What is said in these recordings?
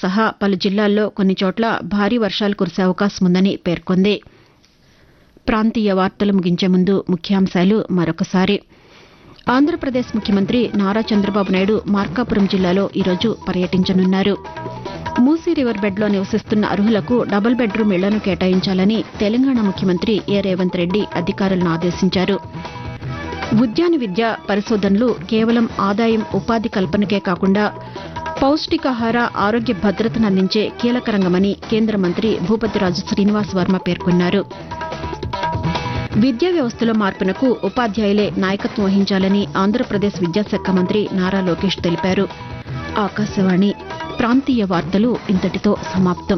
సహా పలు జిల్లాల్లో కొన్ని చోట్ల భారీ వర్షాలు కురిసే అవకాశం ఉందని పేర్కొంది ప్రాంతీయ వార్తలు ముగించే ముందు ముఖ్యాంశాలు మరొకసారి ఆంధ్రప్రదేశ్ ముఖ్యమంత్రి నారా చంద్రబాబు నాయుడు మార్కాపురం జిల్లాలో ఈరోజు పర్యటించనున్నారు మూసీ రివర్ బెడ్లో నివసిస్తున్న అర్హులకు డబుల్ బెడ్రూమ్ ఇళ్లను కేటాయించాలని తెలంగాణ ముఖ్యమంత్రి ఏ రేవంత్ రెడ్డి అధికారులను ఆదేశించారు ఉద్యాన విద్య పరిశోధనలు కేవలం ఆదాయం ఉపాధి కల్పనకే కాకుండా పౌష్టికాహార ఆరోగ్య భద్రతను అందించే కీలక రంగమని కేంద్ర మంత్రి భూపతిరాజు శ్రీనివాస్ వర్మ పేర్కొన్నారు విద్యా వ్యవస్థలో మార్పునకు ఉపాధ్యాయులే నాయకత్వం వహించాలని ఆంధ్రప్రదేశ్ విద్యాశాఖ మంత్రి నారా లోకేష్ తెలిపారు ఆకాశవాణి ప్రాంతీయ వార్తలు ఇంతటితో సమాప్తం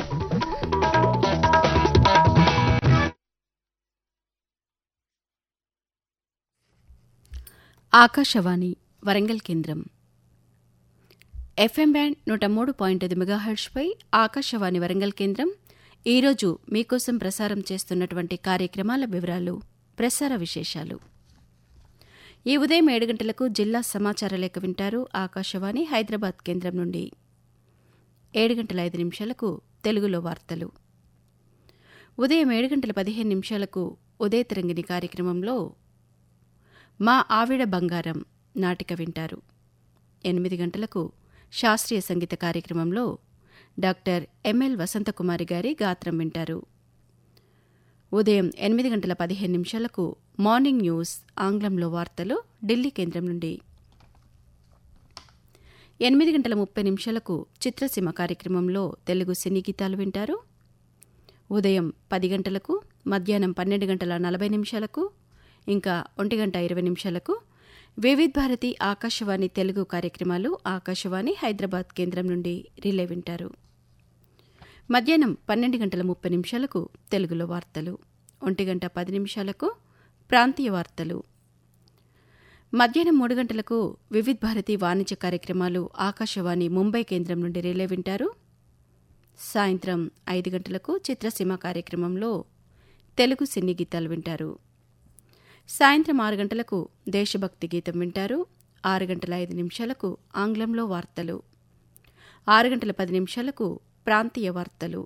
ఆకాశవాణి వరంగల్ కేంద్రం ఎఫ్ఎం బ్యాండ్ నూట మూడు పాయింట్ ఐదు మెగాహెర్ట్స్పై ఆకాశవాణి వరంగల్ కేంద్రం ఈరోజు మీకోసం ప్రసారం చేస్తున్నటువంటి కార్యక్రమాల వివరాలు ప్రసార విశేషాలు ఈ ఉదయం ఏడు గంటలకు జిల్లా సమాచార లేఖ వింటారు ఆకాశవాణి హైదరాబాద్ కేంద్రం నుండి ఏడు గంటల ఐదు నిమిషాలకు తెలుగులో వార్తలు ఉదయం ఏడు గంటల పదిహేను నిమిషాలకు ఉదయ తరంగిణి కార్యక్రమంలో మా ఆవిడ బంగారం నాటిక వింటారు ఎనిమిది గంటలకు శాస్త్రీయ సంగీత కార్యక్రమంలో డాక్టర్ ఎంఎల్ వసంతకుమారి గారి గాత్రం వింటారు ఉదయం ఎనిమిది గంటల పదిహేను నిమిషాలకు మార్నింగ్ న్యూస్ ఆంగ్లంలో వార్తలు ఢిల్లీ కేంద్రం నుండి ఎనిమిది గంటల ముప్పై నిమిషాలకు చిత్రసీమ కార్యక్రమంలో తెలుగు సినీ గీతాలు వింటారు ఉదయం పది గంటలకు మధ్యాహ్నం పన్నెండు గంటల నలభై నిమిషాలకు ఇంకా ఒంటి గంట ఇరవై నిమిషాలకు వివిధ్ భారతి ఆకాశవాణి తెలుగు కార్యక్రమాలు ఆకాశవాణి హైదరాబాద్ కేంద్రం నుండి రిలే వింటారు మధ్యాహ్నం పన్నెండు గంటల ముప్పై నిమిషాలకు తెలుగులో వార్తలు ఒంటి గంట పది నిమిషాలకు ప్రాంతీయ వార్తలు మధ్యాహ్నం మూడు గంటలకు వివిధ్ భారతి వాణిజ్య కార్యక్రమాలు ఆకాశవాణి ముంబై కేంద్రం నుండి రిలే వింటారు సాయంత్రం ఐదు గంటలకు చిత్రసీమ కార్యక్రమంలో తెలుగు సినీ గీతాలు వింటారు సాయంత్రం ఆరు గంటలకు దేశభక్తి గీతం వింటారు ఆరు గంటల ఐదు నిమిషాలకు ఆంగ్లంలో వార్తలు ఆరు గంటల పది నిమిషాలకు ప్రాంతీయ వార్తలు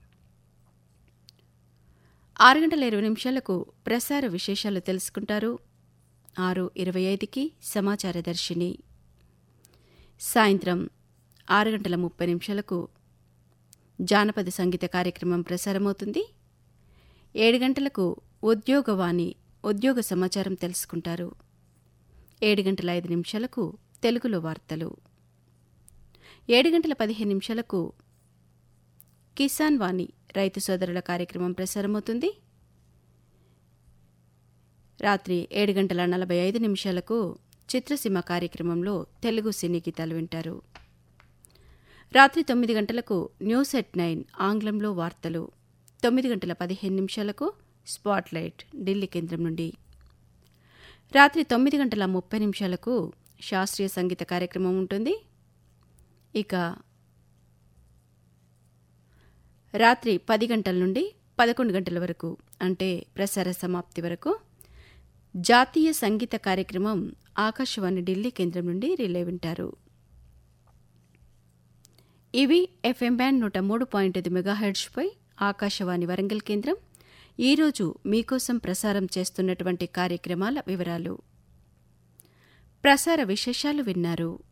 ఆరు గంటల ఇరవై నిమిషాలకు ప్రసార విశేషాలు తెలుసుకుంటారు ఆరు ఇరవై ఐదుకి సమాచార దర్శిని సాయంత్రం ఆరు గంటల ముప్పై నిమిషాలకు జానపద సంగీత కార్యక్రమం ప్రసారమవుతుంది ఏడు గంటలకు ఉద్యోగవాణి ఉద్యోగ సమాచారం తెలుసుకుంటారు ఏడు గంటల ఐదు నిమిషాలకు తెలుగులో వార్తలు ఏడు గంటల పదిహేను నిమిషాలకు కిసాన్ వాణి రైతు సోదరుల కార్యక్రమం ప్రసారమవుతుంది రాత్రి ఏడు గంటల నలభై ఐదు నిమిషాలకు చిత్రసీమ కార్యక్రమంలో తెలుగు సినీ గీతాలు వింటారు రాత్రి తొమ్మిది గంటలకు న్యూస్ ఎట్ నైన్ ఆంగ్లంలో వార్తలు తొమ్మిది గంటల పదిహేను నిమిషాలకు స్పాట్లైట్ ఢిల్లీ కేంద్రం నుండి రాత్రి తొమ్మిది గంటల ముప్పై నిమిషాలకు శాస్త్రీయ సంగీత కార్యక్రమం ఉంటుంది ఇక రాత్రి పది గంటల నుండి పదకొండు గంటల వరకు అంటే ప్రసార సమాప్తి వరకు జాతీయ సంగీత కార్యక్రమం ఆకాశవాణి ఢిల్లీ కేంద్రం నుండి రిలే వింటారు ఇవి ఎఫ్ఎం బ్యాండ్ నూట మూడు పాయింట్ ఐదు మెగాహెడ్స్పై ఆకాశవాణి వరంగల్ కేంద్రం ఈరోజు మీకోసం ప్రసారం చేస్తున్నటువంటి కార్యక్రమాల వివరాలు ప్రసార విశేషాలు విన్నారు